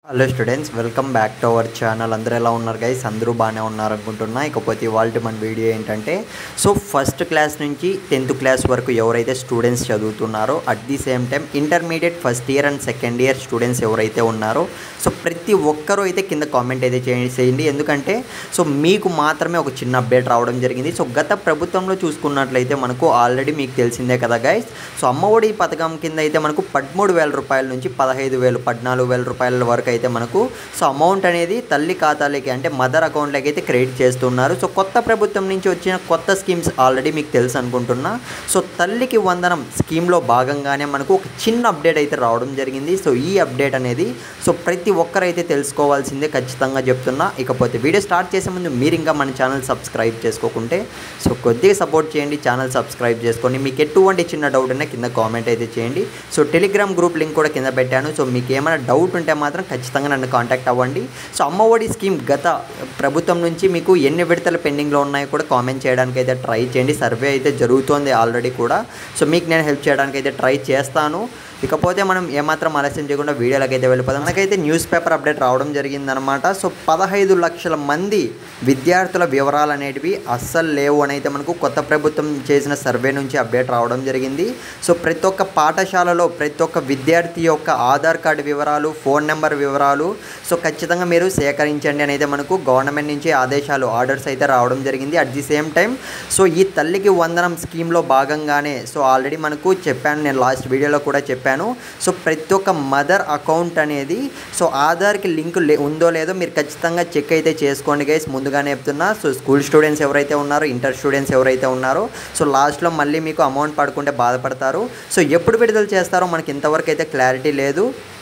hello students welcome back to our channel అందరూ ఎలా ఉన్నారు గైస్ అందరూ బాగానే ఉన్నారు అనుకుంటున్నా ఇకపోతే ఇవాళ మన వీడియో ఏంటంటే సో ఫస్ట్ క్లాస్ నుంచి టెన్త్ క్లాస్ వరకు ఎవరైతే స్టూడెంట్స్ చదువుతున్నారో at the same time intermediate first year and second year students ఎవరైతే ఉన్నారో సో ప్రతి ఒక్కరూ అయితే కింద కామెంట్ అయితే చేయండి చేయండి ఎందుకంటే సో మీకు మాత్రమే ఒక చిన్న అప్డేట్ రావడం జరిగింది సో గత ప్రభుత్వంలో చూసుకున్నట్లయితే మనకు ఆల్రెడీ మీకు తెలిసిందే కదా గైస్ సో అమ్మఒడి పథకం కింద అయితే మనకు పదమూడు వేల రూపాయల నుంచి పదహైదు వేలు పద్నాలుగు వేల రూపాయల వరకు అయితే మనకు సో అమౌంట్ అనేది తల్లి ఖాతాలకి అంటే మదర్ అకౌంట్లకి అయితే క్రెడిట్ చేస్తున్నారు సో కొత్త ప్రభుత్వం నుంచి వచ్చిన కొత్త స్కీమ్స్ ఆల్రెడీ మీకు తెలుసు అనుకుంటున్నా సో తల్లికి వందనం స్కీమ్లో భాగంగానే మనకు ఒక చిన్న అప్డేట్ అయితే రావడం జరిగింది సో ఈ అప్డేట్ అనేది సో ప్రతి ఒక్కరైతే తెలుసుకోవాల్సిందే ఖచ్చితంగా చెప్తున్నా ఇకపోతే వీడియో స్టార్ట్ చేసే ముందు మీరు ఇంకా మన ఛానల్ సబ్స్క్రైబ్ చేసుకోకుంటే సో కొద్దిగా సపోర్ట్ చేయండి ఛానల్ సబ్స్క్రైబ్ చేసుకోండి మీకు ఎటువంటి చిన్న డౌట్ ఉన్నా కింద కామెంట్ అయితే చేయండి సో టెలిగ్రామ్ గ్రూప్ లింక్ కూడా కింద పెట్టాను సో మీకు ఏమైనా డౌట్ ఉంటే మాత్రం ఖచ్చితంగా నన్ను కాంటాక్ట్ అవ్వండి సో అమ్మఒడి స్కీమ్ గత ప్రభుత్వం నుంచి మీకు ఎన్ని విడతలు పెండింగ్లో ఉన్నాయో కూడా కామెంట్ చేయడానికి అయితే ట్రై చేయండి సర్వే అయితే జరుగుతోంది ఆల్రెడీ కూడా సో మీకు నేను హెల్ప్ చేయడానికి అయితే ట్రై చేస్తాను ఇకపోతే మనం ఏమాత్రం ఆలస్యం చేయకుండా వీడియోలోకి అయితే వెళ్ళిపోదాం మనకైతే న్యూస్ పేపర్ అప్డేట్ రావడం జరిగిందనమాట సో పదహైదు లక్షల మంది విద్యార్థుల వివరాలు అనేటివి అస్సలు లేవు అని అయితే మనకు కొత్త ప్రభుత్వం చేసిన సర్వే నుంచి అప్డేట్ రావడం జరిగింది సో ప్రతి ఒక్క పాఠశాలలో ప్రతి ఒక్క విద్యార్థి యొక్క ఆధార్ కార్డు వివరాలు ఫోన్ నెంబర్ వివరాలు సో ఖచ్చితంగా మీరు సేకరించండి అని అయితే మనకు గవర్నమెంట్ నుంచి ఆదేశాలు ఆర్డర్స్ అయితే రావడం జరిగింది at the same time so ఈ తల్లికి వందనం స్కీమ్లో భాగంగానే సో ఆల్రెడీ మనకు చెప్పాను నేను లాస్ట్ వీడియోలో కూడా చెప్పాను సో ప్రతి ఒక్క మదర్ అకౌంట్ అనేది సో ఆధార్కి లింక్ లే ఉందో లేదో మీరు ఖచ్చితంగా చెక్ అయితే చేసుకోండి గైస్ ముందుగానే చెప్తున్నా సో స్కూల్ స్టూడెంట్స్ ఎవరైతే ఉన్నారో ఇంటర్ స్టూడెంట్స్ ఎవరైతే ఉన్నారో సో లాస్ట్లో మళ్ళీ మీకు అమౌంట్ పడుకుంటే బాధపడతారు సో ఎప్పుడు విడుదల చేస్తారో మనకి ఇంతవరకు అయితే క్లారిటీ లేదు